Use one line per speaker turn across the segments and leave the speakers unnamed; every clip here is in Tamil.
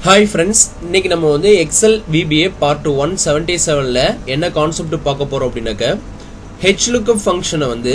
ஹாய் ஃப்ரெண்ட்ஸ் இன்னைக்கு நம்ம வந்து Excel VBA part one seventy செவனில் என்ன கான்செப்ட் பார்க்க போகிறோம் அப்படின்னாக்க ஹெச் லுக்கப் ஃபங்க்ஷனை வந்து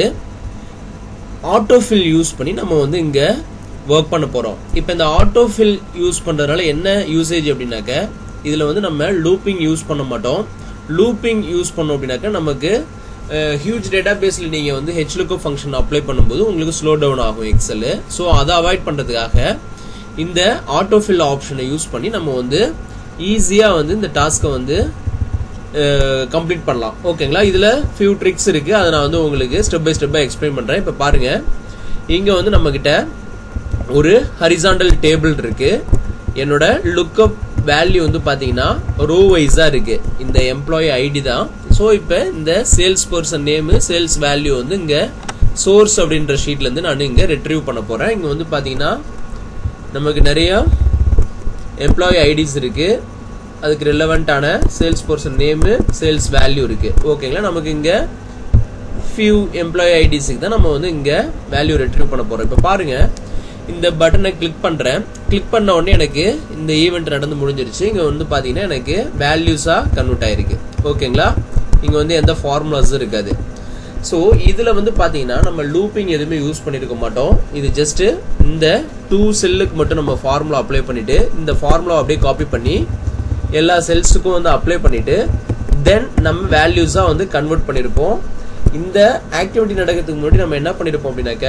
ஆட்டோஃபில் யூஸ் பண்ணி நம்ம வந்து இங்கே ஒர்க் பண்ண போகிறோம் இப்போ இந்த ஆட்டோஃபில் யூஸ் பண்ணுறதுனால என்ன யூசேஜ் அப்படின்னாக்க இதில் வந்து நம்ம லூப்பிங் யூஸ் பண்ண மாட்டோம் லூப்பிங் யூஸ் பண்ணோம் அப்படின்னாக்க நமக்கு ஹியூஜ் டேட்டா பேஸில் நீங்கள் வந்து ஹெச் லுக்கப் ஃபங்க்ஷன் அப்ளை பண்ணும்போது உங்களுக்கு ஸ்லோ டவுன் ஆகும் எக்ஸல் ஸோ அதை அவாய்ட் பண்ணுறதுக்காக இந்த ஆட்டோஃபில் ஆப்ஷனை யூஸ் பண்ணி நம்ம வந்து ஈஸியாக வந்து இந்த டாஸ்க்கை வந்து கம்ப்ளீட் பண்ணலாம் ஓகேங்களா இதில் ஃபியூ ட்ரிக்ஸ் இருக்குது அதை நான் வந்து உங்களுக்கு ஸ்டெப் பை ஸ்டெப்பாக எக்ஸ்பிளைன் பண்ணுறேன் இப்போ பாருங்கள் இங்கே வந்து நம்மக்கிட்ட ஒரு ஹரிசாண்டல் டேபிள் இருக்குது என்னோட லுக்கப் வேல்யூ வந்து பார்த்தீங்கன்னா ரோ வைஸாக இருக்குது இந்த எம்ப்ளாயி ஐடி தான் ஸோ இப்போ இந்த sales person name sales value வந்து இங்கே சோர்ஸ் அப்படின்ற ஷீட்லேருந்து நான் இங்கே ரெட்ரீவ் பண்ண போகிறேன் இங்கே வந்து பார்த்தீங்கன்னா நமக்கு நிறைய எம்ப்ளாயி ஐடிஸ் இருக்கு அதுக்கு ரிலவெண்ட்டான sales person name sales value இருக்கு ஓகேங்களா நமக்கு இங்க ஃபியூ எம்ப்ளாயி ஐடிஸுக்கு தான் நம்ம வந்து இங்க வேல்யூ ரெட்ரீவ் பண்ண போறோம் இப்போ பாருங்க இந்த பட்டனை கிளிக் பண்றேன் கிளிக் பண்ண உடனே எனக்கு இந்த ஈவெண்ட் நடந்து முடிஞ்சிருச்சு இங்க வந்து பாத்தீங்கன்னா எனக்கு வேல்யூஸா கன்வெர்ட் ஆயிருக்கு ஓகேங்களா இங்க வந்து எந்த ஃபார்முலாஸும் இருக்காது ஸோ இதில் வந்து பார்த்தீங்கன்னா நம்ம லூப்பிங் எதுவுமே யூஸ் பண்ணியிருக்க மாட்டோம் இது ஜஸ்ட்டு இந்த டூ செல்லுக்கு மட்டும் நம்ம ஃபார்முலா அப்ளை பண்ணிவிட்டு இந்த ஃபார்முலா அப்படியே காப்பி பண்ணி எல்லா செல்ஸுக்கும் வந்து அப்ளை பண்ணிவிட்டு தென் நம்ம வேல்யூஸாக வந்து கன்வெர்ட் பண்ணியிருப்போம் இந்த ஆக்டிவிட்டி நடக்கிறதுக்கு முன்னாடி நம்ம என்ன பண்ணியிருப்போம் அப்படின்னாக்க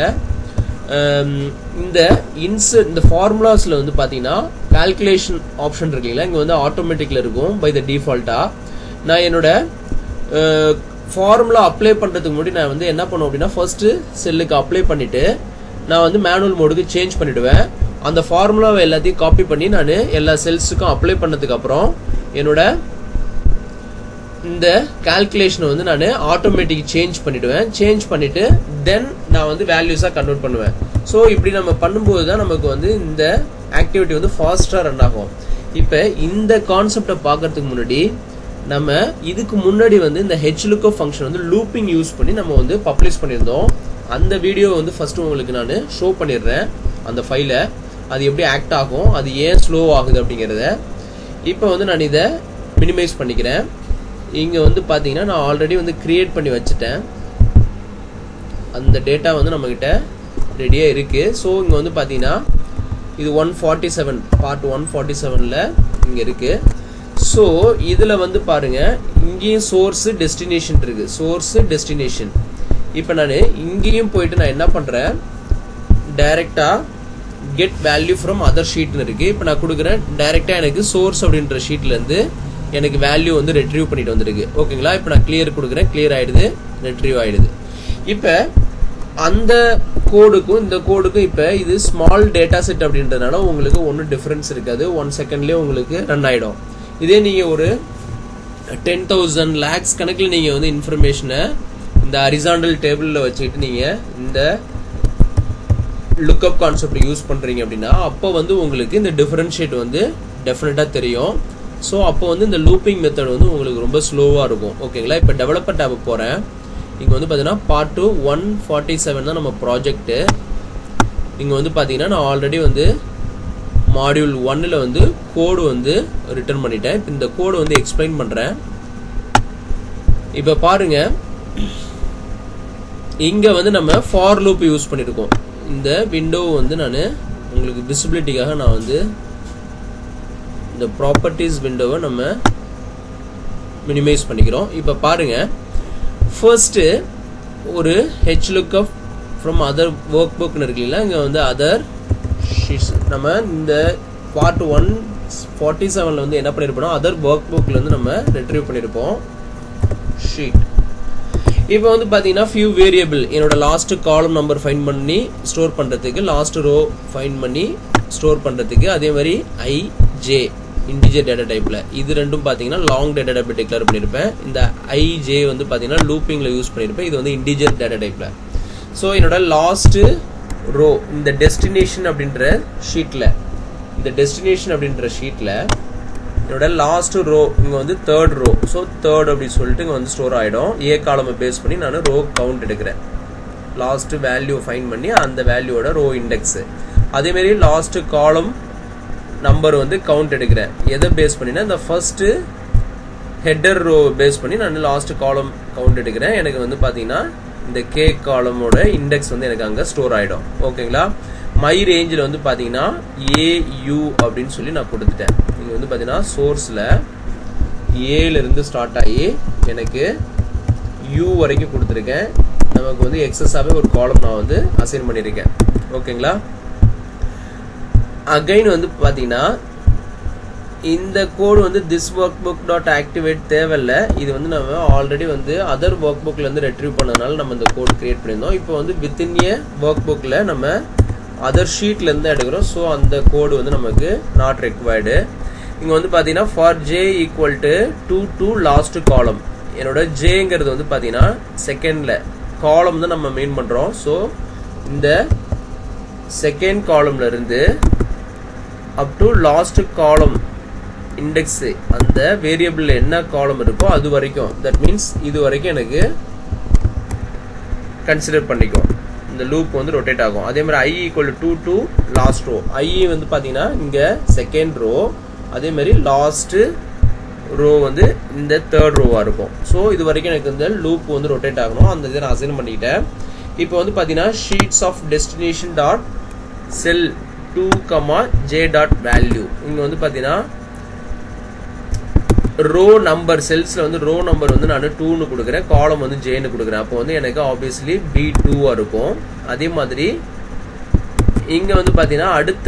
இந்த இன்ஸ் இந்த ஃபார்முலாஸில் வந்து பார்த்தீங்கன்னா கால்குலேஷன் ஆப்ஷன் இருக்கு இல்லைங்களா இங்கே வந்து ஆட்டோமேட்டிக்கில் இருக்கும் பை த டிஃபால்ட்டாக நான் என்னோட ஃபார்முலா அப்ளை பண்ணுறதுக்கு முன்னாடி நான் வந்து என்ன பண்ணுவேன் அப்படின்னா ஃபர்ஸ்ட் செல்லுக்கு அப்ளை பண்ணிட்டு நான் வந்து மேனுவல் மோடுக்கு சேஞ்ச் பண்ணிடுவேன் அந்த ஃபார்முலாவை எல்லாத்தையும் காப்பி பண்ணி நான் எல்லா செல்ஸுக்கும் அப்ளை பண்ணதுக்கு அப்புறம் என்னோட இந்த கால்குலேஷனை வந்து நான் ஆட்டோமேட்டிக் சேஞ்ச் பண்ணிடுவேன் சேஞ்ச் பண்ணிட்டு தென் நான் வந்து வேல்யூஸாக கன்வெர்ட் பண்ணுவேன் ஸோ இப்படி நம்ம பண்ணும்போது தான் நமக்கு வந்து இந்த ஆக்டிவிட்டி வந்து ஃபாஸ்ட்டாக ரன் ஆகும் இப்போ இந்த கான்செப்டை பார்க்கறதுக்கு முன்னாடி நம்ம இதுக்கு முன்னாடி வந்து இந்த ஹெச் லுக்கோ ஃபங்க்ஷன் வந்து லூப்பிங் யூஸ் பண்ணி நம்ம வந்து பப்ளிஷ் பண்ணியிருந்தோம் அந்த வீடியோ வந்து ஃபர்ஸ்ட் உங்களுக்கு நான் ஷோ பண்ணிடுறேன் அந்த ஃபைலை அது எப்படி ஆக்ட் ஆகும் அது ஏன் ஸ்லோ ஆகுது அப்படிங்கிறத இப்போ வந்து நான் இதை மினிமைஸ் பண்ணிக்கிறேன் இங்கே வந்து பார்த்தீங்கன்னா நான் ஆல்ரெடி வந்து கிரியேட் பண்ணி வச்சுட்டேன் அந்த டேட்டா வந்து நம்மக்கிட்ட ரெடியாக இருக்குது ஸோ இங்கே வந்து பார்த்தீங்கன்னா இது one forty seven part one forty செவனில் இங்கே இருக்குது ஸோ இதில் வந்து பாருங்க இங்கேயும் சோர்ஸு டெஸ்டினேஷன் இருக்கு சோர்ஸு டெஸ்டினேஷன் இப்போ நான் இங்கேயும் போயிட்டு நான் என்ன பண்ணுறேன் டைரெக்டாக கெட் வேல்யூ ஃப்ரம் அதர் ஷீட்னு இருக்கு இப்போ நான் கொடுக்குறேன் டைரெக்டாக எனக்கு சோர்ஸ் அப்படின்ற ஷீட்லேருந்து எனக்கு வேல்யூ வந்து ரெட்ரீவ் பண்ணிட்டு வந்திருக்கு ஓகேங்களா இப்போ நான் கிளியர் கொடுக்குறேன் கிளியர் ஆயிடுது ரெட்ரீவ் ஆயிடுது இப்போ அந்த கோடுக்கும் இந்த கோடுக்கும் இப்போ இது ஸ்மால் டேட்டா செட் அப்படின்றதுனால உங்களுக்கு ஒன்றும் டிஃப்ரென்ஸ் இருக்காது ஒன் செகண்ட்லேயே உங்களுக்கு ரன் ஆகிடும் இதே நீங்கள் ஒரு டென் தௌசண்ட் லேக்ஸ் கணக்கில் நீங்கள் வந்து இன்ஃபர்மேஷனை இந்த அரிசாண்டல் டேபிளில் வச்சுக்கிட்டு நீங்கள் இந்த லுக்கப் கான்செப்ட் யூஸ் பண்ணுறீங்க அப்படின்னா அப்போ வந்து உங்களுக்கு இந்த டிஃபரன்ஷியேட் வந்து டெஃபினட்டாக தெரியும் ஸோ அப்போ வந்து இந்த லூப்பிங் மெத்தட் வந்து உங்களுக்கு ரொம்ப ஸ்லோவாக இருக்கும் ஓகேங்களா இப்போ டெவலப்பர் டேப் போகிறேன் இங்கே வந்து பார்த்தீங்கன்னா part two one forty seven தான் நம்ம ப்ராஜெக்ட்டு இங்கே வந்து பார்த்தீங்கன்னா நான் ஆல்ரெடி வந்து மாடியூல் ஒன்னில் வந்து கோடு வந்து ரிட்டர்ன் பண்ணிட்டேன் இப்போ இந்த கோடு வந்து எக்ஸ்பிளைன் பண்ணுறேன் இப்போ பாருங்க இங்கே வந்து நம்ம ஃபார் லூப் யூஸ் பண்ணியிருக்கோம் இந்த விண்டோ வந்து நான் உங்களுக்கு விசிபிலிட்டிக்காக நான் வந்து இந்த ப்ராப்பர்ட்டிஸ் விண்டோவை நம்ம மினிமைஸ் பண்ணிக்கிறோம் இப்போ பாருங்க ஃபர்ஸ்ட்டு ஒரு H lookup from other work புக்னு இருக்குங்களா இங்கே வந்து அதர் ஷீட்ஸ் நம்ம இந்த பார்ட் ஒன் ஃபார்ட்டி செவனில் வந்து என்ன பண்ணியிருப்போம் அதர் ஒர்க் புக்கில் வந்து நம்ம ரெட்ரீவ் பண்ணியிருப்போம் ஷீட் இப்போ வந்து பார்த்தீங்கன்னா ஃபியூ வேரியபிள் என்னோட லாஸ்ட் காலம் நம்பர் ஃபைன் பண்ணி ஸ்டோர் பண்ணுறதுக்கு லாஸ்ட் ரோ ஃபைன் பண்ணி ஸ்டோர் பண்ணுறதுக்கு அதே மாதிரி ஐ ஜே இன்டிஜர் டேட்டா டைப்பில் இது ரெண்டும் பார்த்தீங்கன்னா லாங் டேட்டா டைப் டிக்ளேர் பண்ணியிருப்பேன் இந்த ஐ ஜே வந்து பார்த்தீங்கன்னா லூப்பிங்கில் யூஸ் பண்ணியிருப்பேன் இது வந்து இன்டிஜர் டேட்டா டைப்பில் ஸோ என்னோட லாஸ்ட்டு ரோ இந்த டெஸ்டினேஷன் அப்படின்ற ஷீட்டில் இந்த டெஸ்டினேஷன் அப்படின்ற ஷீட்டில் என்னோட லாஸ்ட் ரோ இங்கே வந்து தேர்ட் ரோ ஸோ தேர்ட் அப்படின்னு சொல்லிட்டு இங்கே வந்து ஸ்டோர் ஆகிடும் ஏ காலமை பேஸ் பண்ணி நான் ரோ கவுண்ட் எடுக்கிறேன் லாஸ்ட் வேல்யூ ஃபைன் பண்ணி அந்த வேல்யூவோட ரோ இண்டெக்ஸு அதேமாரி லாஸ்ட் காலம் நம்பர் வந்து கவுண்ட் எடுக்கிறேன் எதை பேஸ் பண்ணினா இந்த ஃபர்ஸ்ட் ஹெட்டர் ரோ பேஸ் பண்ணி நான் லாஸ்ட் காலம் கவுண்ட் எடுக்கிறேன் எனக்கு வந்து பார்த்தீங்கன்னா இந்த கே காலமோட இண்டெக்ஸ் வந்து எனக்கு அங்கே ஸ்டோர் ஆகிடும் ஓகேங்களா மை ரேஞ்சில் வந்து பார்த்தீங்கன்னா ஏயு அப்படின்னு சொல்லி நான் கொடுத்துட்டேன் இங்கே வந்து பார்த்தீங்கன்னா சோர்ஸில் ஏலேருந்து ஸ்டார்ட் ஆகி எனக்கு யூ வரைக்கும் கொடுத்துருக்கேன் நமக்கு வந்து எக்ஸஸாகவே ஒரு காலம் நான் வந்து அசைன் பண்ணியிருக்கேன் ஓகேங்களா அகைன் வந்து பார்த்தீங்கன்னா இந்த கோடு வந்து this workbook dot activate தேவையில்ல இது வந்து நம்ம ஆல்ரெடி வந்து அதர் ஒர்க் புக்ல இருந்து ரெட்ரீவ் பண்ணதுனால நம்ம இந்த கோட் கிரியேட் பண்ணியிருந்தோம் இப்போ வந்து வித்தின் ஏ ஒர்க் புக்ல நம்ம அதர் ஷீட்ல இருந்து எடுக்கிறோம் ஸோ அந்த கோடு வந்து நமக்கு நாட் ரெக்வயர்டு இங்க வந்து பாத்தீங்கன்னா for J equal to two two last column என்னோட ஜேங்கிறது வந்து பாத்தீங்கன்னா செகண்ட்ல காலம் தான் நம்ம மெயின் பண்றோம் ஸோ இந்த செகண்ட் காலம்ல இருந்து up to last column index அந்த வேரியபிள் என்ன காலம் இருக்கோ அது வரைக்கும் தட் மீன்ஸ் இது வரைக்கும் எனக்கு கன்சிடர் பண்ணிக்கும் இந்த லூப் வந்து ரொட்டேட் ஆகும் அதே மாதிரி I equal to two last row I வந்து பார்த்தீங்கன்னா இங்கே செகண்ட் ரோ அதே மாதிரி லாஸ்ட் ரோ வந்து இந்த தேர்ட் ரோவாக இருக்கும் ஸோ இது வரைக்கும் எனக்கு இந்த லூப் வந்து ரொட்டேட் ஆகணும் அந்த இதை நான் அசைன் பண்ணிக்கிட்டேன் இப்போ வந்து பார்த்தீங்கன்னா sheets of destination dot cell two comma J dot value இங்கே வந்து பார்த்தீங்கன்னா ரோ நம்பர் செல்ஸில் வந்து ரோ நம்பர் வந்து நான் டூன்னு கொடுக்குறேன் காலம் வந்து ஜேன்னு கொடுக்குறேன் அப்போ வந்து எனக்கு ஆப்வியஸ்லி பி டூவாக இருக்கும் அதே மாதிரி இங்கே வந்து பார்த்தீங்கன்னா அடுத்த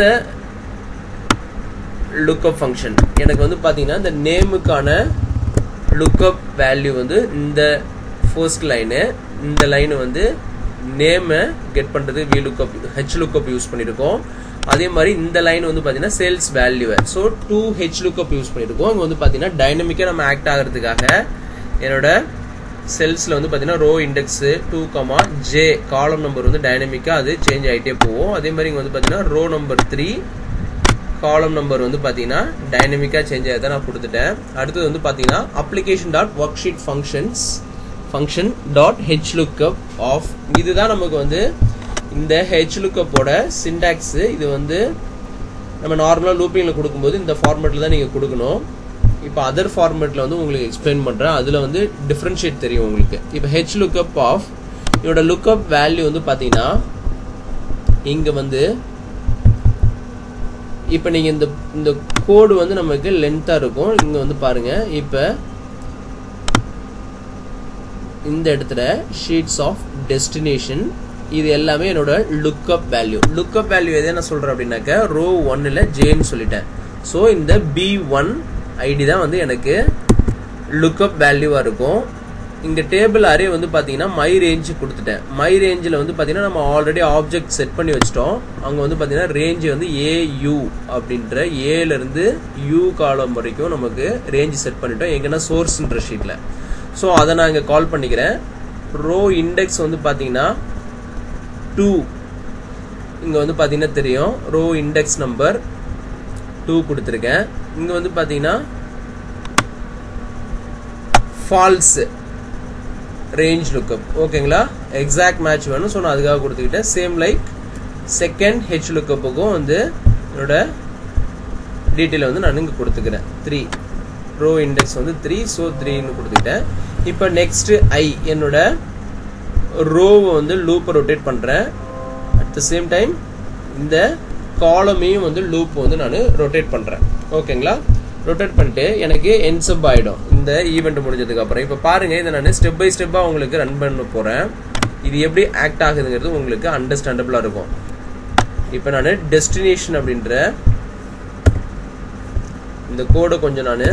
லுக்அப் ஃபங்க்ஷன் எனக்கு வந்து பார்த்தீங்கன்னா இந்த நேமுக்கான லுக்அப் வேல்யூ வந்து இந்த ஃபர்ஸ்ட் லைனு இந்த லைனு வந்து நேமை கெட் பண்ணுறது V lookup H lookup use பண்ணியிருக்கோம் அதே மாதிரி இந்த லைன் வந்து பார்த்தீங்கன்னா சேல்ஸ் வேல்யூவை so two H lookup use பண்ணியிருக்கோம் இங்கே வந்து பார்த்தீங்கன்னா டைனமிக்காக நம்ம ஆக்ட் ஆகிறதுக்காக என்னோட செல்ஸில் வந்து பார்த்தீங்கன்னா row index two comma J column number வந்து டைனமிக்காக அது சேஞ்ச் ஆகிட்டே போகும் அதே மாதிரி இங்கே வந்து பார்த்தீங்கன்னா row number three column number வந்து பார்த்தீங்கன்னா டைனமிக்காக சேஞ்ச் ஆகி நான் கொடுத்துட்டேன் அடுத்தது வந்து பார்த்தீங்கன்னா application dot worksheet functions function dot H lookup of இதுதான் நமக்கு வந்து இந்த ஹெச் லுக்கப்போட சிண்டாக்ஸ் இது வந்து நம்ம நார்மலாக லூப்பிங்கில் கொடுக்கும்போது இந்த ஃபார்மேட்டில் தான் நீங்கள் கொடுக்கணும் இப்போ அதர் ஃபார்மேட்டில் வந்து உங்களுக்கு எக்ஸ்பிளைன் பண்ணுறேன் அதில் வந்து டிஃப்ரென்ஷியேட் தெரியும் உங்களுக்கு இப்போ ஹெச் லுக்கப் ஆஃப் இதோட லுக்கப் வேல்யூ வந்து பார்த்தீங்கன்னா இங்கே வந்து இப்போ நீங்கள் இந்த இந்த கோடு வந்து நமக்கு லென்த்தாக இருக்கும் இங்கே வந்து பாருங்கள் இப்போ இந்த இடத்துல ஷீட்ஸ் ஆஃப் டெஸ்டினேஷன் இது எல்லாமே என்னோட லுக்அப் வேல்யூ லுக்அப் வேல்யூ எதை நான் சொல்கிறேன் அப்படின்னாக்க ரோ ஒன்னில் ஜேன்னு சொல்லிட்டேன் ஸோ இந்த பி ஒன் ஐடி தான் வந்து எனக்கு லுக்அப் வேல்யூவாக இருக்கும் இங்கே டேபிள் அரே வந்து பார்த்தீங்கன்னா மை ரேஞ்சு கொடுத்துட்டேன் மை ரேஞ்சில் வந்து பார்த்தீங்கன்னா நம்ம ஆல்ரெடி ஆப்ஜெக்ட் செட் பண்ணி வச்சிட்டோம் அங்கே வந்து பார்த்தீங்கன்னா ரேஞ்சு வந்து ஏயு அப்படின்ற ஏலேருந்து யூ காலம் வரைக்கும் நமக்கு ரேஞ்சு செட் பண்ணிட்டோம் எங்கன்னா சோர்ஸ்ன்ற ஷீட்டில் ஸோ அதை நான் இங்கே கால் பண்ணிக்கிறேன் ரோ இண்டெக்ஸ் வந்து பார்த்தீங்கன்னா டூ இங்கே வந்து பார்த்தீங்கன்னா தெரியும் ரோ இண்டெக்ஸ் நம்பர் டூ கொடுத்துருக்கேன் இங்கே வந்து பார்த்தீங்கன்னா ஃபால்ஸ் ரேஞ்ச் லுக்கப் ஓகேங்களா எக்ஸாக்ட் மேட்ச் வேணும் ஸோ நான் அதுக்காக கொடுத்துக்கிட்டேன் சேம் லைக் செகண்ட் ஹெச் லுக்கப்புக்கும் வந்து என்னோட டீட்டெயில் வந்து நான் இங்கே கொடுத்துக்கிறேன் த்ரீ ரோ இண்டெக்ஸ் வந்து த்ரீ ஸோ த்ரீன்னு கொடுத்துக்கிட்டேன் இப்போ நெக்ஸ்ட் ஐ என்னோட ரோவை வந்து லூப்பை ரொட்டேட் பண்ணுறேன் அட் த சேம் டைம் இந்த காலமையும் வந்து லூப் வந்து நான் ரொட்டேட் பண்ணுறேன் ஓகேங்களா ரொட்டேட் பண்ணிட்டு எனக்கு என்சப் ஆகிடும் இந்த ஈவெண்ட் முடிஞ்சதுக்கு அப்புறம் இப்போ பாருங்கள் இதை நான் ஸ்டெப் பை ஸ்டெப்பாக உங்களுக்கு ரன் பண்ண போகிறேன் இது எப்படி ஆக்ட் ஆகுதுங்கிறது உங்களுக்கு அண்டர்ஸ்டாண்டபிளாக இருக்கும் இப்போ நான் டெஸ்டினேஷன் அப்படின்ற இந்த கோடை கொஞ்சம் நான்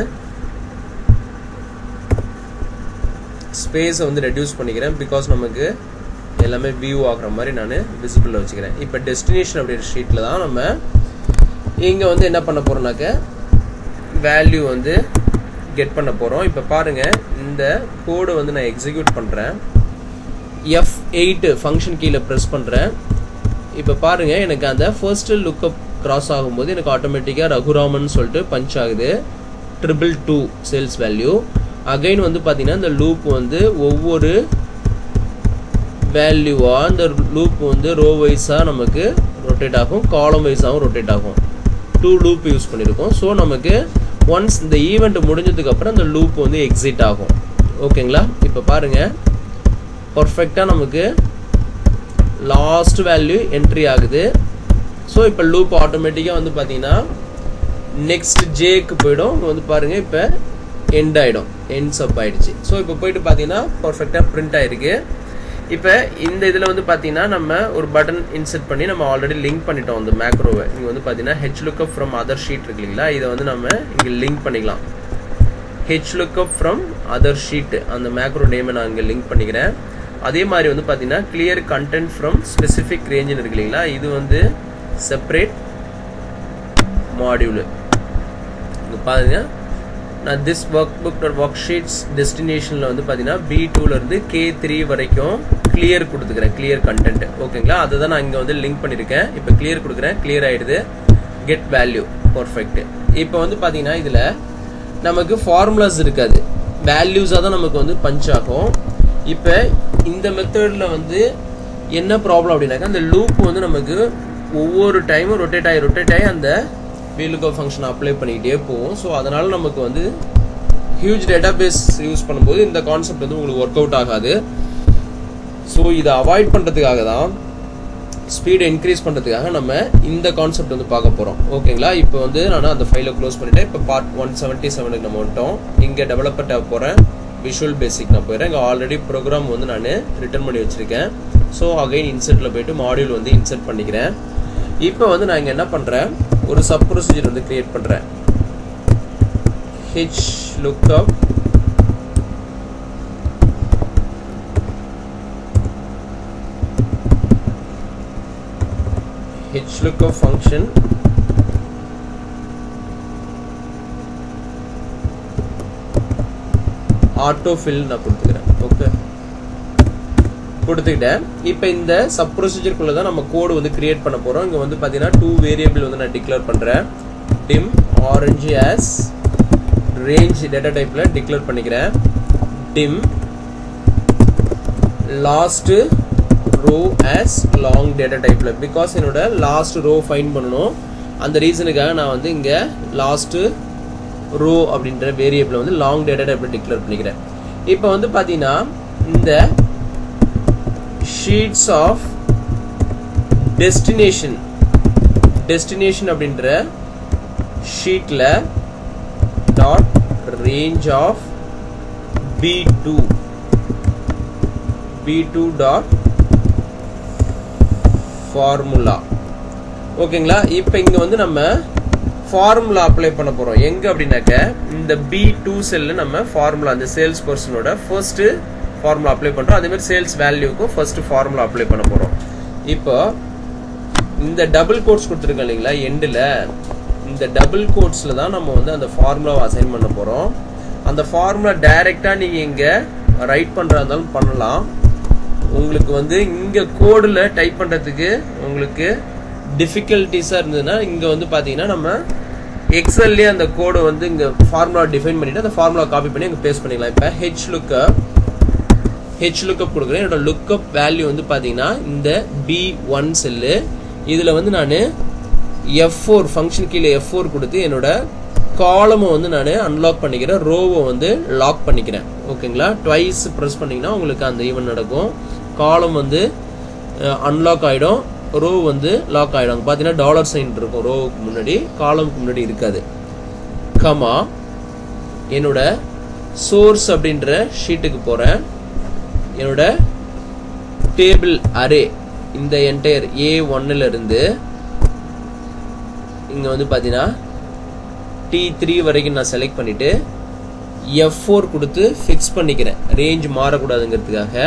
ஸ்பேஸை வந்து ரெடியூஸ் பண்ணிக்கிறேன் பிகாஸ் நமக்கு எல்லாமே வியூ ஆகுற மாதிரி நான் விசிபிளில் வச்சுக்கிறேன் இப்போ டெஸ்டினேஷன் அப்படின்ற ஷீட்டில் தான் நம்ம இங்கே வந்து என்ன பண்ண போகிறோம்னாக்க வேல்யூ வந்து கெட் பண்ண போகிறோம் இப்போ பாருங்கள் இந்த கோடை வந்து நான் எக்ஸிக்யூட் பண்ணுறேன் எஃப் எயிட்டு ஃபங்க்ஷன் கீழே ப்ரெஸ் பண்ணுறேன் இப்போ பாருங்கள் எனக்கு அந்த ஃபர்ஸ்ட் லுக்கப் கிராஸ் ஆகும்போது எனக்கு ஆட்டோமேட்டிக்காக ரகுராமன் சொல்லிட்டு பஞ்ச் ஆகுது triple two sales value again வந்து பார்த்தீங்கன்னா இந்த லூப் வந்து ஒவ்வொரு வேல்யூவாக இந்த லூப் வந்து ரோ வைஸாக நமக்கு ரொட்டேட் ஆகும் காலம் வைஸாகவும் ரொட்டேட் ஆகும் டூ லூப் யூஸ் பண்ணியிருக்கோம் ஸோ நமக்கு ஒன்ஸ் இந்த ஈவெண்ட் முடிஞ்சதுக்கு அப்புறம் அந்த லூப் வந்து எக்ஸிட் ஆகும் ஓகேங்களா இப்போ பாருங்க பர்ஃபெக்டாக நமக்கு லாஸ்ட் வேல்யூ என்ட்ரி ஆகுது ஸோ இப்போ லூப் ஆட்டோமேட்டிக்காக வந்து பார்த்தீங்கன்னா நெக்ஸ்ட் ஜேக்கு போயிடும் இங்க வந்து பாருங்க இப்போ எண்ட் ஆகிடும் எண்ட்ஸ் அப் ஆயிடுச்சு ஸோ இப்போ போயிட்டு பார்த்தீங்கன்னா பர்ஃபெக்டாக பிரிண்ட் ஆயிருக்கு இப்போ இந்த இதில் வந்து பார்த்தீங்கன்னா நம்ம ஒரு பட்டன் இன்செர்ட் பண்ணி நம்ம ஆல்ரெடி லிங்க் பண்ணிட்டோம் அந்த மேக்ரோவை இங்கே வந்து பார்த்தீங்கன்னா H lookup from other sheet இருக்கு இல்லைங்களா இதை வந்து நம்ம இங்கே லிங்க் பண்ணிக்கலாம் H lookup from other sheet அந்த மேக்ரோ நேமை நான் இங்கே லிங்க் பண்ணிக்கிறேன் அதே மாதிரி வந்து பார்த்தீங்கன்னா கிளியர் கண்டென்ட் ஃப்ரம் ஸ்பெசிஃபிக் ரேஞ்சுன்னு இருக்கு இல்லைங்களா இது வந்து செப்பரேட் மாடியூலு இங்கே பாருங்க நான் திஸ் ஒர்க் புக் ஒர்க் ஷீட்ஸ் டெஸ்டினேஷனில் வந்து பார்த்தீங்கன்னா பி டூலேருந்து கே த்ரீ வரைக்கும் கிளியர் கொடுத்துக்கிறேன் கிளியர் கண்டென்ட் ஓகேங்களா அதை தான் நான் இங்கே வந்து லிங்க் பண்ணியிருக்கேன் இப்போ கிளியர் கொடுக்குறேன் கிளியர் ஆகிடுது கெட் வேல்யூ பர்ஃபெக்ட் இப்போ வந்து பார்த்தீங்கன்னா இதில் நமக்கு ஃபார்முலாஸ் இருக்காது வேல்யூஸாக தான் நமக்கு வந்து பஞ்ச் ஆகும் இப்போ இந்த மெத்தடில் வந்து என்ன ப்ராப்ளம் அப்படின்னாக்கா அந்த லூப் வந்து நமக்கு ஒவ்வொரு டைமும் ரொட்டேட் ஆகி ரொட்டேட் ஆகி அந்த வீலுக்கோ ஃபங்க்ஷன் அப்ளை பண்ணிக்கிட்டே போகும் ஸோ அதனால நமக்கு வந்து ஹியூஜ் டேட்டா பேஸ் யூஸ் பண்ணும்போது இந்த கான்செப்ட் வந்து உங்களுக்கு ஒர்க் அவுட் ஆகாது ஸோ இதை அவாய்ட் பண்ணுறதுக்காக தான் ஸ்பீடை இன்க்ரீஸ் பண்ணுறதுக்காக நம்ம இந்த கான்செப்ட் வந்து பார்க்க போகிறோம் ஓகேங்களா இப்போ வந்து நான் அந்த ஃபைலை க்ளோஸ் பண்ணிட்டேன் இப்போ பார்ட் ஒன் செவன்ட்டி செவனுக்கு நம்ம வந்துட்டோம் இங்கே டெவலப்பர் டேப் போகிறேன் விஷுவல் பேசிக் நான் போயிடுறேன் இங்கே ஆல்ரெடி ப்ரோக்ராம் வந்து நான் ரிட்டர்ன் பண்ணி வச்சுருக்கேன் ஸோ அகைன் இன்செர்ட்டில் போயிட்டு மாடியூல் வந்து இன்செர்ட் பண்ணிக்கிறேன் இப்போ வந்து நான் இங்கே என்ன பண்ணுறேன் ஒரு சப் ப்ரொசீஜர் வந்து கிரியேட் பண்ணுறேன் H lookup H lookup function autofill நான் கொடுத்துக்கிறேன் ஓகே கொடுத்துக்கிட்டேன் இப்போ இந்த சப் ப்ரொசீஜருக்குள்ள தான் நம்ம கோடு வந்து கிரியேட் பண்ண போகிறோம் இங்கே வந்து பார்த்தீங்கன்னா டூ வேரியபிள் வந்து நான் டிக்ளேர் பண்ணுறேன் dim orange as range data டைப்பில் டிக்ளேர் பண்ணிக்கிறேன் dim last row as long data டைப்பில் பிகாஸ் என்னோட லாஸ்ட் ரோ ஃபைன் பண்ணணும் அந்த ரீசனுக்காக நான் வந்து இங்கே லாஸ்ட்டு ரோ அப்படின்ற வேரியபிளை வந்து லாங் டேட்டா டைப்பில் டிக்ளேர் பண்ணிக்கிறேன் இப்போ வந்து பார்த்தீங்கன்னா இந்த ஷீட்ஸ் ஆஃப் டெஸ்டினேஷன் டெஸ்டினேஷன் அப்படின்ற ஷீட்டில் dot range of B two B two dot formula ஓகேங்களா இப்போ இங்கே வந்து நம்ம ஃபார்முலா அப்ளை பண்ண போகிறோம் எங்கே அப்படின்னாக்க இந்த பி டூ செல்லு நம்ம ஃபார்முலா அந்த சேல்ஸ் பர்சனோட ஃபர்ஸ்ட்டு ஃபார்முலா அப்ளை பண்ணுறோம் அதே மாதிரி சேல்ஸ் வேல்யூக்கும் ஃபர்ஸ்ட் ஃபார்முலா அப்ளை பண்ண போகிறோம் இப்போ இந்த டபுள் கோட்ஸ் கொடுத்துருக்கோம் இல்லைங்களா எண்டில் இந்த டபுள் கோட்ஸில் தான் நம்ம வந்து அந்த ஃபார்முலாவை அசைன் பண்ண போகிறோம் அந்த ஃபார்முலா டைரெக்டாக நீங்கள் இங்கே ரைட் பண்ணுறதா இருந்தாலும் பண்ணலாம் உங்களுக்கு வந்து இங்கே கோடில் டைப் பண்ணுறதுக்கு உங்களுக்கு டிஃபிகல்ட்டிஸாக இருந்ததுன்னா இங்கே வந்து பார்த்தீங்கன்னா நம்ம எக்ஸல்லே அந்த கோடை வந்து இங்கே ஃபார்முலா டிஃபைன் பண்ணிவிட்டு அந்த ஃபார்முலா காப்பி பண்ணி இங்கே பேஸ்ட் பண்ணிக்கலாம் இப்போ ஹெச் லுக்கப் ஹெச் லுக்கப் கொடுக்குறேன் என்னோட லுக்கப் வேல்யூ வந்து பார்த்தீங்கன்னா இந்த பி ஒன் செல்லு இதில் வந்து நான் எஃப் ஃபோர் ஃபங்க்ஷன் கீழே எஃப் ஃபோர் கொடுத்து என்னோட காலமை வந்து நான் அன்லாக் பண்ணிக்கிறேன் ரோவை வந்து லாக் பண்ணிக்கிறேன் ஓகேங்களா ட்வைஸ் ப்ரெஸ் பண்ணிங்கன்னா உங்களுக்கு அந்த ஈவெண்ட் நடக்கும் காலம் வந்து அன்லாக் ஆகிடும் ரோ வந்து லாக் ஆகிடும் பார்த்தீங்கன்னா டாலர் சைன் இருக்கும் ரோவுக்கு முன்னாடி காலமுக்கு முன்னாடி இருக்காது கமா என்னோட சோர்ஸ் அப்படின்ற ஷீட்டுக்கு போகிறேன் என்னோட டேபிள் அரே இந்த என்டையர் ஏ ஒன்னுல இருந்து இங்க வந்து பாத்தீங்கன்னா டி த்ரீ வரைக்கும் நான் செலக்ட் பண்ணிட்டு எஃப் ஃபோர் கொடுத்து ஃபிக்ஸ் பண்ணிக்கிறேன் ரேஞ்ச் மாறக்கூடாதுங்கிறதுக்காக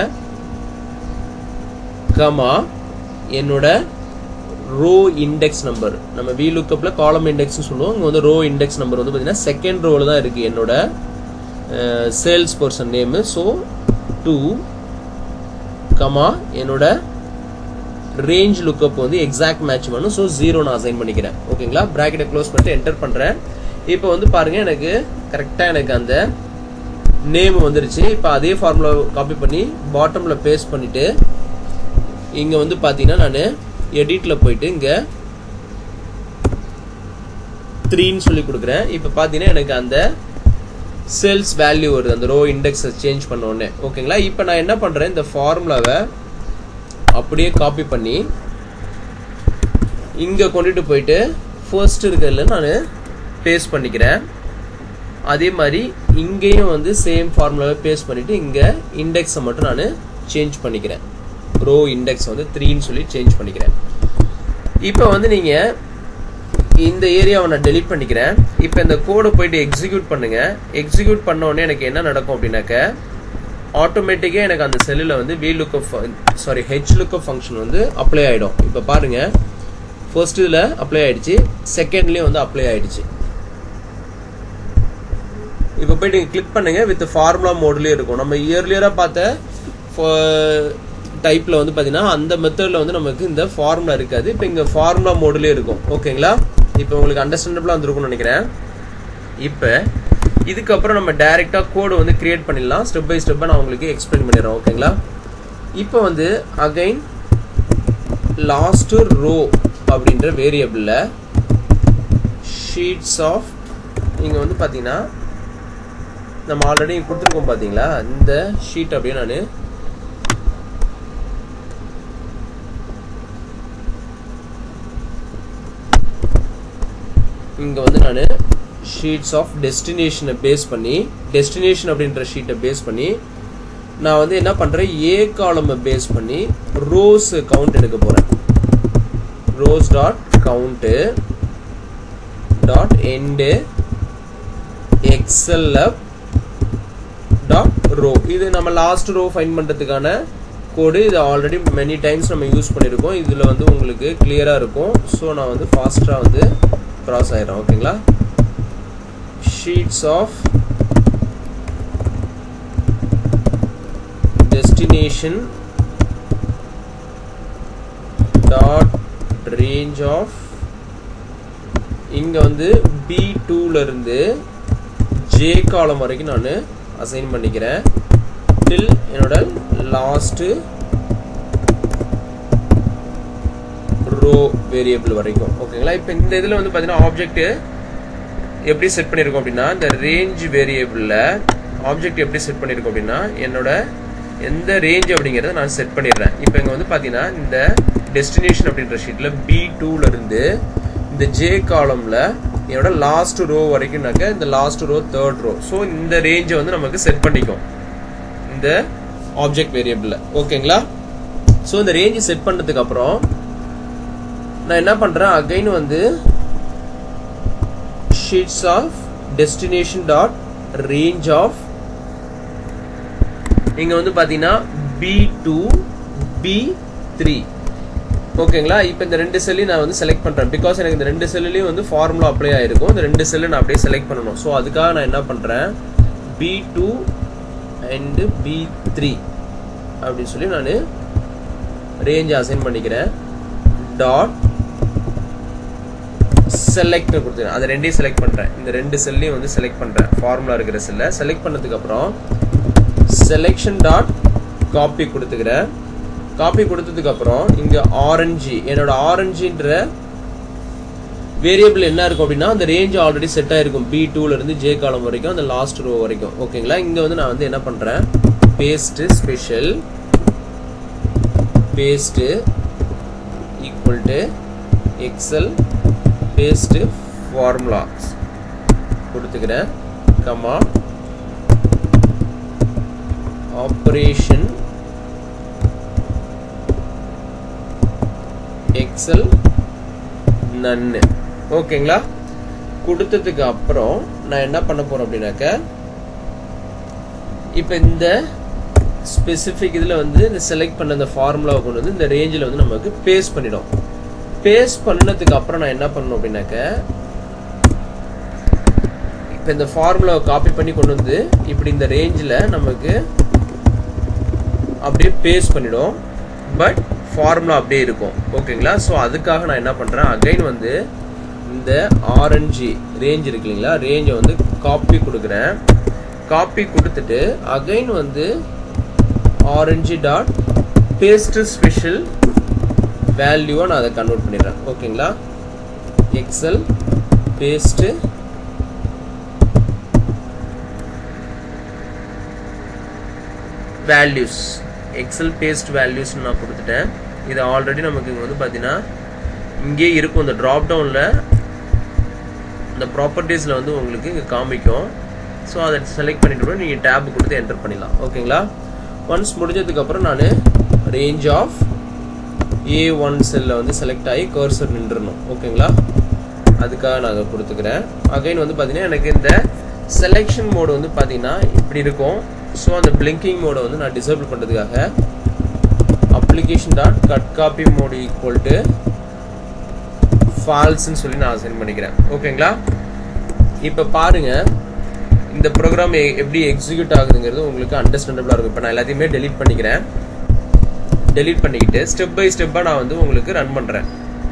கமா என்னோட ரோ இண்டெக்ஸ் நம்பர் நம்ம வி லுக்கப்ல காலம் இண்டெக்ஸ் சொல்லுவோம் இங்க வந்து ரோ இண்டெக்ஸ் நம்பர் வந்து பாத்தீங்கன்னா செகண்ட் ரோல தான் இருக்கு என்னோட sales person name so two comma என்னோட ரேஞ்ச் லுக்கப் வந்து எக்ஸாக்ட் மேட்ச் பண்ணும் ஸோ ஜீரோ நான் அசைன் பண்ணிக்கிறேன் ஓகேங்களா ப்ராக்கெட்டை க்ளோஸ் பண்ணிட்டு என்டர் பண்ணுறேன் இப்போ வந்து பாருங்க எனக்கு கரெக்டாக எனக்கு அந்த நேம் வந்துருச்சு இப்போ அதே ஃபார்முலா காப்பி பண்ணி பாட்டமில் பேஸ்ட் பண்ணிட்டு இங்கே வந்து பார்த்தீங்கன்னா நான் எடிட்டில் போயிட்டு இங்கே த்ரீன்னு சொல்லி கொடுக்குறேன் இப்போ பார்த்தீங்கன்னா எனக்கு அந்த சேல்ஸ் வேல்யூ வருது அந்த ரோ இண்டெக்ஸை சேஞ்ச் பண்ண உடனே ஓகேங்களா இப்போ நான் என்ன பண்ணுறேன் இந்த ஃபார்முலாவை அப்படியே காப்பி பண்ணி இங்கே கொண்டுட்டு போயிட்டு ஃபர்ஸ்ட் இருக்கிறதுல நான் பேஸ்ட் பண்ணிக்கிறேன் அதே மாதிரி இங்கேயும் வந்து சேம் ஃபார்முலாவை பேஸ்ட் பண்ணிவிட்டு இங்கே இண்டெக்ஸை மட்டும் நான் சேஞ்ச் பண்ணிக்கிறேன் ரோ இண்டெக்ஸ் வந்து த்ரீன்னு சொல்லி சேஞ்ச் பண்ணிக்கிறேன் இப்போ வந்து நீங்கள் இந்த ஏரியாவை நான் டெலிட் பண்ணிக்கிறேன் இப்போ இந்த கோடை போயிட்டு எக்ஸிக்யூட் பண்ணுங்க எக்ஸிக்யூட் பண்ண உடனே எனக்கு என்ன நடக்கும் அப்படின்னாக்க ஆட்டோமேட்டிக்காக எனக்கு அந்த செல்லில் வந்து V lookup sorry H lookup function வந்து அப்ளை ஆகிடும் இப்போ பாருங்க ஃபர்ஸ்ட் இதில் அப்ளை ஆயிடுச்சு செகண்ட்லேயும் வந்து அப்ளை ஆயிடுச்சு இப்போ போயிட்டு கிளிக் பண்ணுங்க வித் ஃபார்முலா மோட்லேயே இருக்கும் நம்ம இயர்லியராக பார்த்த டைப்பில் வந்து பார்த்தீங்கன்னா அந்த மெத்தடில் வந்து நமக்கு இந்த ஃபார்முலா இருக்காது இப்போ இங்கே ஃபார்முலா மோட்லேயே இருக்கும் ஓகேங்களா இப்போ உங்களுக்கு அண்டர்ஸ்டாண்டபிளாக வந்துருக்கும்னு நினைக்கிறேன் இப்போ இதுக்கப்புறம் நம்ம டைரெக்டாக கோடு வந்து கிரியேட் பண்ணிடலாம் ஸ்டெப் பை ஸ்டெப்பாக நான் உங்களுக்கு எக்ஸ்பிளைன் பண்ணிடுறேன் ஓகேங்களா இப்போ வந்து அகைன் லாஸ்ட் ரோ அப்படின்ற வேரியபிளில் ஷீட்ஸ் ஆஃப் இங்கே வந்து பார்த்தீங்கன்னா நம்ம ஆல்ரெடி கொடுத்துருக்கோம் பார்த்தீங்களா இந்த ஷீட் அப்படியே நான் இங்கே வந்து நான் ஷீட்ஸ் ஆஃப் டெஸ்டினேஷனை பேஸ் பண்ணி டெஸ்டினேஷன் அப்படின்ற ஷீட்டை பேஸ் பண்ணி நான் வந்து என்ன பண்ணுறேன் ஏ காலமை பேஸ் பண்ணி ரோஸ் கவுண்ட் எடுக்க போகிறேன் rows dot count dot end excel up dot row இது நம்ம லாஸ்ட் ரோ ஃபைன் பண்ணுறதுக்கான கோடு இது ஆல்ரெடி மெனி டைம்ஸ் நம்ம யூஸ் பண்ணியிருக்கோம் இதில் வந்து உங்களுக்கு கிளியராக இருக்கும் ஸோ நான் வந்து ஃபாஸ்ட்டாக வந்து க்ராஸ் ஆயிடும் ஓகேங்களா sheets of destination dot range of இங்கே வந்து பி டூலேருந்து ஜே காலம் வரைக்கும் நான் அசைன் பண்ணிக்கிறேன் டில் என்னோட லாஸ்ட்டு ரோ வேரியபிள் வரைக்கும் ஓகேங்களா இப்போ இந்த இதில் வந்து பார்த்தீங்கன்னா ஆப்ஜெக்ட் எப்படி செட் பண்ணியிருக்கோம் அப்படின்னா இந்த ரேஞ்ச் வேரியபிளில் ஆப்ஜெக்ட் எப்படி செட் பண்ணியிருக்கோம் அப்படின்னா என்னோட எந்த ரேஞ்ச் அப்படிங்கிறத நான் செட் பண்ணிடுறேன் இப்போ இங்கே வந்து பார்த்தீங்கன்னா இந்த டெஸ்டினேஷன் அப்படின்ற ஷீட்டில் பி டூலேருந்து இந்த ஜே காலமில் என்னோட லாஸ்ட் ரோ வரைக்கும்னாக்க இந்த last row third row so இந்த ரேஞ்சை வந்து நமக்கு செட் பண்ணிக்கும் இந்த ஆப்ஜெக்ட் வேரியபிளில் ஓகேங்களா ஸோ இந்த ரேஞ்சு செட் பண்ணதுக்கு அப்புறம் நான் என்ன பண்ணுறேன் அகைன் வந்து sheets of destination dot range of இங்கே வந்து பார்த்தீங்கன்னா பி டூ பி த்ரீ ஓகேங்களா இப்போ இந்த ரெண்டு செல்லையும் நான் வந்து செலக்ட் பண்ணுறேன் பிகாஸ் எனக்கு இந்த ரெண்டு செல்லுலையும் வந்து ஃபார்முலா அப்ளை ஆயிருக்கும் இந்த ரெண்டு செல்லு நான் அப்படியே செலக்ட் பண்ணணும் ஸோ அதுக்காக நான் என்ன பண்ணுறேன் B two and B three அப்படின்னு சொல்லி நான் ரேஞ்ச் அசைன் பண்ணிக்கிறேன் டாட் செலக்ட் கொடுத்துருக்கேன் அதை ரெண்டையும் செலக்ட் பண்ணுறேன் இந்த ரெண்டு செல்லையும் வந்து செலக்ட் பண்ணுறேன் ஃபார்முலா இருக்கிற செல்லை செலக்ட் பண்ணதுக்கப்புறம் செலெக்ஷன் டாட் காப்பி கொடுத்துக்கிறேன் காப்பி கொடுத்ததுக்கப்புறம் இங்கே ஆரஞ்சு என்னோட ஆரஞ்சுன்ற வேரியபிள் என்ன இருக்கும் அப்படின்னா அந்த ரேஞ்ச் ஆல்ரெடி செட் ஆயிருக்கும் பி டூல இருந்து ஜே காலம் வரைக்கும் அந்த லாஸ்ட் ரோ வரைக்கும் ஓகேங்களா இங்க வந்து நான் வந்து என்ன பண்றேன் paste special paste equal to Excel paste formulas கொடுத்துக்கிறேன் கமா ஆப்ரேஷன் எக்ஸல் நன்னு ஓகேங்களா கொடுத்ததுக்கு அப்புறம் நான் என்ன பண்ண போறேன் அப்படின்னாக்க இப்போ இந்த ஸ்பெசிஃபிக் இதில் வந்து இந்த செலக்ட் பண்ண இந்த ஃபார்முலாவை கொண்டு வந்து இந்த ரேஞ்சில் வந்து நமக்கு பேஸ்ட் பண்ணிடும் பேஸ்ட் பண்ணதுக்கு அப்புறம் நான் என்ன பண்ணணும் அப்படின்னாக்க இப்போ இந்த ஃபார்முலாவை காப்பி பண்ணி கொண்டு வந்து இப்படி இந்த ரேஞ்சில் நமக்கு அப்படியே பேஸ்ட் பண்ணிடும் பட் ஃபார்முலா அப்படியே இருக்கும் ஓகேங்களா ஸோ அதுக்காக நான் என்ன பண்ணுறேன் அகைன் வந்து இந்த ஆரஞ்சு ரேஞ்ச் இருக்கு இல்லைங்களா ரேஞ்சை வந்து காப்பி கொடுக்குறேன் காப்பி கொடுத்துட்டு அகைன் வந்து ஆரஞ்சு டாட் பேஸ்ட் ஸ்பெஷல் வேல்யூவை நான் அதை கன்வெர்ட் பண்ணிடுறேன் ஓகேங்களா Excel paste values Excel paste values நான் கொடுத்துட்டேன் இது ஆல்ரெடி நமக்கு இங்கே வந்து பார்த்தீங்கன்னா இங்கே இருக்கும் இந்த ட்ராப் டவுனில் இந்த ப்ராப்பர்ட்டிஸில் வந்து உங்களுக்கு இங்கே காமிக்கும் ஸோ அதை செலக்ட் பண்ணிட்டு கூட நீங்கள் டேப் கொடுத்து என்டர் பண்ணிடலாம் ஓகேங்களா ஒன்ஸ் முடிஞ்சதுக்கப்புறம் நான் ரேஞ்ச் ஆஃப் ஏ ஒன் செல்லில் வந்து செலக்ட் ஆகி கர்சர் நின்றுணும் ஓகேங்களா அதுக்காக நாங்கள் கொடுத்துக்கிறேன் அகைன் வந்து பார்த்தீங்கன்னா எனக்கு இந்த செலெக்ஷன் மோடு வந்து பார்த்தீங்கன்னா இப்படி இருக்கும் ஸோ அந்த பிளிங்கிங் மோடை வந்து நான் டிசேபிள் பண்ணுறதுக்காக application dot cut copy mode equal to ஃபால்ஸ்ன்னு சொல்லி நான் சென்ட் பண்ணிக்கிறேன் ஓகேங்களா இப்போ பாருங்க இந்த ப்ரோக்ராம் எப்படி எக்ஸிக்யூட் ஆகுதுங்கிறது உங்களுக்கு அண்டர்ஸ்டாண்டபிளாக இருக்கும் இப்போ நான் எல்லாத்தையுமே டெலீட் பண்ணிக்கிறேன் டெலீட் பண்ணிக்கிட்டு ஸ்டெப் பை ஸ்டெப்பாக நான் வந்து உங்களுக்கு ரன் பண்ணுறேன்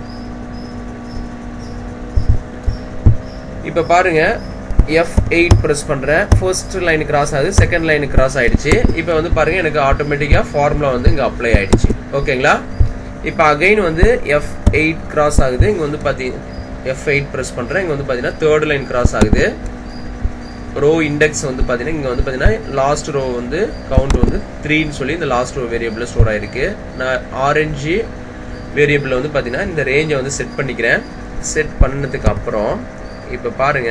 இப்போ பாருங்க எஃப் எயிட் ப்ரெஸ் பண்ணுறேன் ஃபர்ஸ்ட் லைன் கிராஸ் ஆகுது செகண்ட் லைன் கிராஸ் ஆயிடுச்சு இப்போ வந்து பாருங்க எனக்கு ஆட்டோமேட்டிக்காக ஃபார்முலா வந்து இங்கே அப்ளை ஆயிடுச்சு ஓகேங்களா இப்போ அகைன் வந்து எஃப் எயிட் கிராஸ் ஆகுது இங்கே வந்து பார்த்தீங்க எஃப் எயிட் ப்ரெஸ் பண்ணுறேன் இங்கே வந்து பார்த்தீங்கன்னா தேர்ட் லைன் கிராஸ் ஆகுது ரோ இண்டெக்ஸ் வந்து பார்த்தீங்கன்னா இங்கே வந்து பார்த்தீங்கன்னா லாஸ்ட் ரோ வந்து கவுண்ட் வந்து த்ரீன்னு சொல்லி இந்த லாஸ்ட் ரோ வேரியபிளில் ஸ்டோர் ஆயிருக்கு நான் ஆரஞ்சு வேரியபிளில் வந்து பார்த்தீங்கன்னா இந்த ரேஞ்சை வந்து செட் பண்ணிக்கிறேன் செட் பண்ணதுக்கு அப்புறம் இப்போ பாருங்க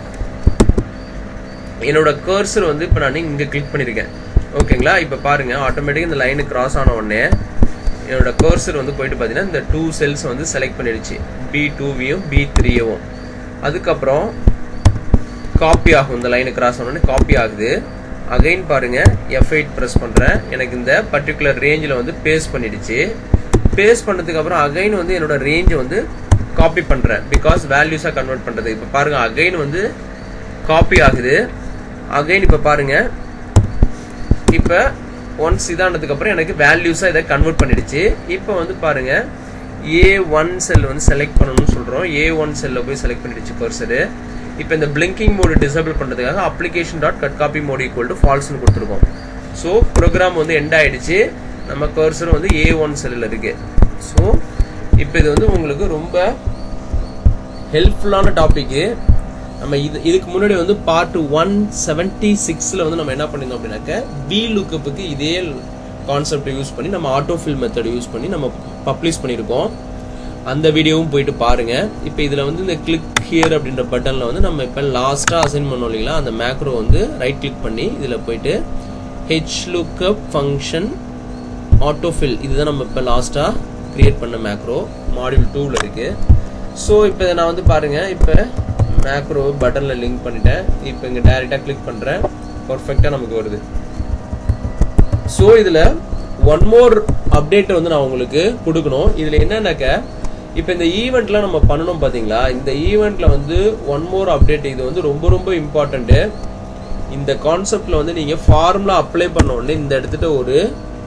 என்னோட கர்சர் வந்து இப்போ நான் இங்கே கிளிக் பண்ணியிருக்கேன் ஓகேங்களா இப்போ பாருங்க ஆட்டோமேட்டிக்காக இந்த லைனு கிராஸ் ஆன உடனே என்னோட கர்சர் வந்து போயிட்டு பார்த்தீங்கன்னா இந்த டூ செல்ஸ் வந்து செலக்ட் பண்ணிடுச்சு பி டூவியும் பி த்ரீயவும் அதுக்கப்புறம் காப்பி ஆகும் இந்த லைனு கிராஸ் ஆனோடனே காப்பி ஆகுது அகைன் பாருங்க எஃப் எயிட் ப்ரெஸ் பண்ணுறேன் எனக்கு இந்த பர்டிகுலர் ரேஞ்சில் வந்து பேஸ்ட் பண்ணிடுச்சு பேஸ்ட் பண்ணதுக்கு அப்புறம் அகைன் வந்து என்னோட ரேஞ்சை வந்து காப்பி பண்ணுறேன் பிகாஸ் வேல்யூஸாக கன்வெர்ட் பண்ணுறது இப்போ பாருங்க அகைன் வந்து காப்பி ஆகுது அகைன் இப்போ பாருங்க இப்போ ஒன்ஸ் இதானதுக்கு அப்புறம் எனக்கு வேல்யூஸாக இதை கன்வெர்ட் பண்ணிடுச்சு இப்போ வந்து பாருங்க ஏ ஒன் செல் வந்து செலக்ட் பண்ணணும்னு சொல்கிறோம் ஏ ஒன் செல்லில் போய் செலக்ட் பண்ணிடுச்சு கர்சரு இப்போ இந்த பிளிங்கிங் மோடு டிசேபிள் பண்ணுறதுக்காக application dot cut copy mode equal to ஃபால்ஸ்னு கொடுத்துருக்கோம் ஸோ ப்ரோக்ராம் வந்து எண்ட் ஆயிடுச்சு நம்ம கர்சர் வந்து ஏ ஒன் செல்லில் இருக்கு ஸோ இப்போ இது வந்து உங்களுக்கு ரொம்ப ஹெல்ப்ஃபுல்லான டாபிக்கு நம்ம இது இதுக்கு முன்னாடி வந்து பார்ட் ஒன் செவன்டி சிக்ஸில் வந்து நம்ம என்ன பண்ணியிருந்தோம் அப்படின்னாக்க பி லுக்கப்புக்கு இதே கான்செப்டை யூஸ் பண்ணி நம்ம ஆட்டோ ஃபில் மெத்தட் யூஸ் பண்ணி நம்ம பப்ளிஷ் பண்ணியிருக்கோம் அந்த வீடியோவும் போயிட்டு பாருங்க இப்போ இதில் வந்து இந்த கிளிக் ஹியர் அப்படின்ற பட்டனில் வந்து நம்ம இப்போ லாஸ்ட்டாக அசைன் பண்ணோம் இல்லைங்களா அந்த மேக்ரோ வந்து ரைட் கிளிக் பண்ணி இதில் போயிட்டு ஹெச் லுக்கப் ஃபங்க்ஷன் ஆட்டோஃபில் இதுதான் நம்ம இப்போ லாஸ்ட்டாக கிரியேட் பண்ண மேக்ரோ மாடியூல் டூவில் இருக்குது ஸோ இப்போ நான் வந்து பாருங்கள் இப்போ மேக்ரோ பட்டனில் லிங்க் பண்ணிட்டேன் இப்போ இங்கே டேரெக்டாக கிளிக் பண்ணுறேன் பர்ஃபெக்டாக நமக்கு வருது ஸோ இதில் ஒன் மோர் அப்டேட் வந்து நான் உங்களுக்கு கொடுக்கணும் இதில் என்னன்னாக்க இப்போ இந்த ஈவெண்ட்லாம் நம்ம பண்ணணும் பார்த்தீங்களா இந்த ஈவெண்ட்ல வந்து ஒன் மோர் அப்டேட் இது வந்து ரொம்ப ரொம்ப இம்பார்ட்டண்ட்டு இந்த கான்செப்ட்ல வந்து நீங்கள் ஃபார்முலா அப்ளை பண்ண உடனே இந்த இடத்துல ஒரு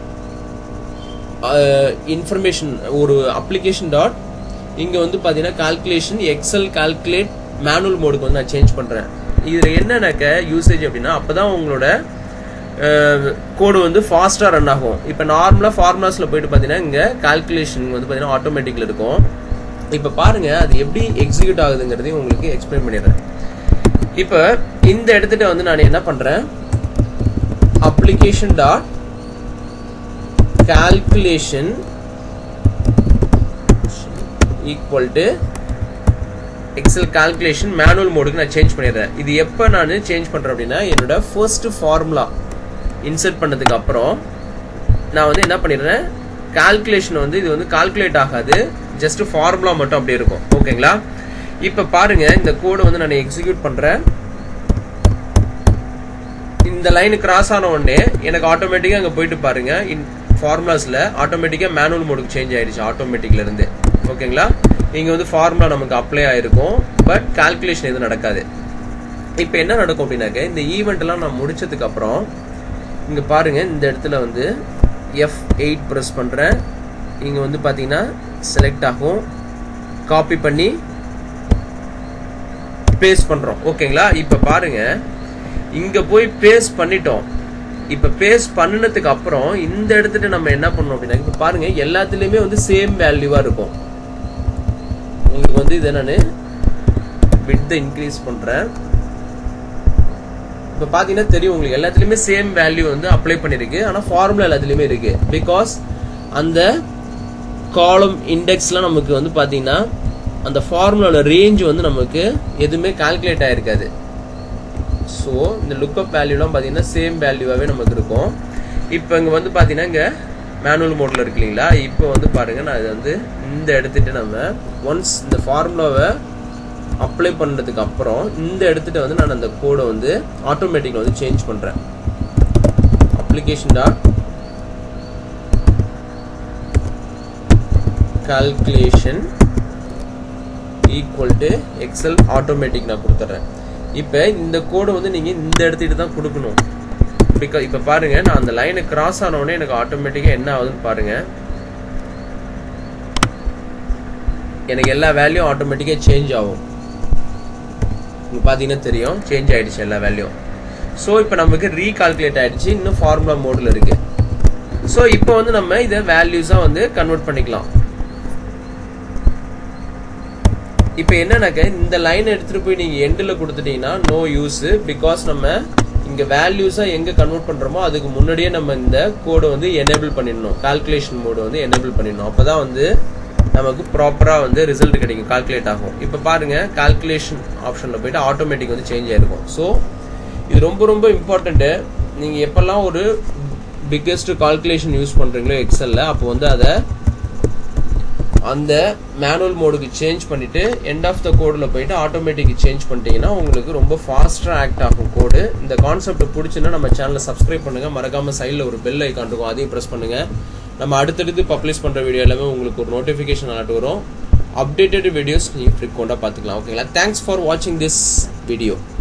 இன்ஃபர்மேஷன் ஒரு அப்ளிகேஷன் டாட் இங்கே வந்து பார்த்தீங்கன்னா கால்குலேஷன் எக்ஸல் கால்குலேட் மேனுவல் மோடுக்கு வந்து நான் சேஞ்ச் பண்ணுறேன் இதில் என்னன்னாக்க யூசேஜ் அப்படின்னா அப்போ தான் உங்களோட கோடு வந்து ஃபாஸ்ட்டாக ரன் ஆகும் இப்போ நார்மலாக ஃபார்முலாஸில் போயிட்டு பார்த்தீங்கன்னா இங்கே கால்குலேஷன் வந்து பார்த்தீங்கன்னா ஆட்டோமேட்டிக்கில் இருக்கும் இப்போ பாருங்கள் அது எப்படி எக்ஸிக்யூட் ஆகுதுங்கிறதையும் உங்களுக்கு எக்ஸ்பிளைன் பண்ணிடுறேன் இப்போ இந்த இடத்துல வந்து நான் என்ன பண்ணுறேன் application dot calculation equal to Excel calculation manual மோடுக்கு நான் சேஞ்ச் பண்ணிடுறேன் இது எப்போ நான் சேஞ்ச் பண்ணுறேன் அப்படின்னா என்னோட ஃபர்ஸ்ட் ஃபார்முலா இன்சர்ட் பண்ணதுக்கு அப்புறம் நான் வந்து என்ன பண்ணிடுறேன் கால்குலேஷன் வந்து இது வந்து கால்குலேட் ஆகாது ஜஸ்ட் ஃபார்முலா மட்டும் அப்படியே இருக்கும் ஓகேங்களா இப்போ பாருங்க இந்த கோடு வந்து நான் எக்ஸிக்யூட் பண்ணுறேன் இந்த லைன் கிராஸ் ஆன உடனே எனக்கு ஆட்டோமேட்டிக்காக அங்கே போயிட்டு பாருங்க இன் ஃபார்முலாஸில் ஆட்டோமேட்டிக்காக மேனுவல் மோடுக்கு சேஞ்ச் ஆயிடுச்சு ஆட்டோமேட்டிக்ல இருந்து ஓகேங்களா இங்கே வந்து ஃபார்முலா நமக்கு அப்ளை ஆயிருக்கும் பட் கால்குலேஷன் எதுவும் நடக்காது இப்போ என்ன நடக்கும் அப்படின்னாக்க இந்த ஈவெண்ட்லாம் நான் முடிச்சதுக்கு அப்புறம் இங்கே பாருங்க இந்த இடத்துல வந்து எஃப் எயிட் ப்ரெஸ் பண்ணுறேன் இங்கே வந்து பார்த்தீங்கன்னா செலக்ட் ஆகும் காப்பி பண்ணி பேஸ்ட் பண்ணுறோம் ஓகேங்களா இப்போ பாருங்க இங்கே போய் பேஸ்ட் பண்ணிட்டோம் இப்போ பேஸ்ட் பண்ணினதுக்கு அப்புறம் இந்த இடத்துல நம்ம என்ன பண்ணோம் அப்படின்னா இப்போ பாருங்க எல்லாத்துலேயுமே வந்து சேம் வேல்யூவாக இருக்கும் உங்களுக்கு வந்து இதை நான் விட்தை இன்க்ரீஸ் பண்ணுறேன் இப்போ பார்த்தீங்கன்னா தெரியும் உங்களுக்கு எல்லாத்துலேயுமே சேம் வேல்யூ வந்து அப்ளை பண்ணியிருக்கு ஆனால் ஃபார்முலா எல்லாத்துலேயுமே இருக்கு பிகாஸ் அந்த காலம் இண்டெக்ஸ்லாம் நமக்கு வந்து பார்த்தீங்கன்னா அந்த ஃபார்முலாவோட ரேஞ்ச் வந்து நமக்கு எதுவுமே கால்குலேட் ஆகிருக்காது ஸோ இந்த லுக்அப் வேல்யூலாம் பார்த்தீங்கன்னா சேம் வேல்யூவாகவே நமக்கு இருக்கும் இப்போ இங்கே வந்து பார்த்தீங்கன்னா இங்கே மேனுவல் மோடில் இருக்கு இல்லைங்களா இப்போ வந்து பாருங்கள் நான் இது வந்து இந்த எடுத்துட்டு நம்ம ஒன்ஸ் இந்த ஃபார்முலாவை அப்ளை பண்ணுறதுக்கு அப்புறம் இந்த எடுத்துட்டு வந்து நான் அந்த கோடை வந்து ஆட்டோமேட்டிக்கில் வந்து சேஞ்ச் பண்ணுறேன் application dot calculation equal to Excel automatic நான் கொடுத்துட்றேன் இப்போ இந்த கோடை வந்து நீங்கள் இந்த இடத்துட்டு தான் கொடுக்கணும் பிகா இப்போ பாருங்க நான் அந்த லைனை கிராஸ் ஆனவுடனே எனக்கு ஆட்டோமேட்டிக்காக என்ன ஆகுதுன்னு பாருங்க எனக்கு எல்லா வேல்யூ ஆட்டோமேட்டிக்காக சேஞ்ச் ஆகும் உங்களுக்கு பார்த்தீங்கன்னா தெரியும் சேஞ்ச் ஆயிடுச்சு எல்லா வேல்யூ ஸோ இப்போ நமக்கு ரீகால்குலேட் ஆயிடுச்சு இன்னும் ஃபார்முலா மோடில் இருக்கு ஸோ இப்போ வந்து நம்ம இதை வேல்யூஸாக வந்து கன்வெர்ட் பண்ணிக்கலாம் இப்போ என்னன்னாக்க இந்த லைன் எடுத்துட்டு போய் நீங்க எண்டில் கொடுத்துட்டீங்கன்னா நோ யூஸ் பிகாஸ் நம்ம இங்க வேல்யூஸா எங்க கன்வெர்ட் பண்றோமோ அதுக்கு முன்னாடியே நம்ம இந்த கோடை வந்து எனேபிள் பண்ணிடணும் கால்குலேஷன் மோடு வந்து எனேபிள் பண்ணிடணும் அப்பதான் வந்து நமக்கு ப்ராப்பரா வந்து ரிசல்ட் கிடைக்கும் கால்குலேட் ஆகும் இப்போ பாருங்க கால்குலேஷன் ஆப்ஷன்ல போயிட்டு ஆட்டோமேட்டிக் வந்து சேஞ்ச் ஆயிருக்கும் ஸோ இது ரொம்ப ரொம்ப இம்பார்ட்டன்ட்டு நீங்க எப்பெல்லாம் ஒரு பிக்கெஸ்ட் கால்குலேஷன் யூஸ் பண்றீங்களோ எக்ஸல்ல அப்போ வந்து அதை அந்த மேனுவல் மோடுக்கு சேஞ்ச் பண்ணிட்டு எண்ட் ஆஃப் த கோடில் போயிட்டு ஆட்டோமேட்டிக் சேஞ்ச் பண்ணிட்டீங்கன்னா உங்களுக்கு ரொம்ப ஃபாஸ்ட்டாக ஆக்ட் ஆகும் கோடு இந்த கான்செப்ட் பிடிச்சுன்னா நம்ம சேனலை சப்ஸ்கிரைப் பண்ணுங்க மறக்காம சைடில் ஒரு பெல் ஐக்கான் இருக்கும் அதையும் ப்ரெஸ் பண்ணுங்க நம்ம அடுத்தடுத்து பப்ளிஷ் பண்ணுற வீடியோ எல்லாமே உங்களுக்கு ஒரு நோட்டிஃபிகேஷன் அலர்ட் வரும் அப்டேட்டட் வீடியோஸ் நீங்கள் ஃப்ரீக்வெண்ட்டாக பார்த்துக்கலாம் ஓகேங்களா தேங்க்ஸ் ஃபார் வாட்சிங் திஸ் வீடியோ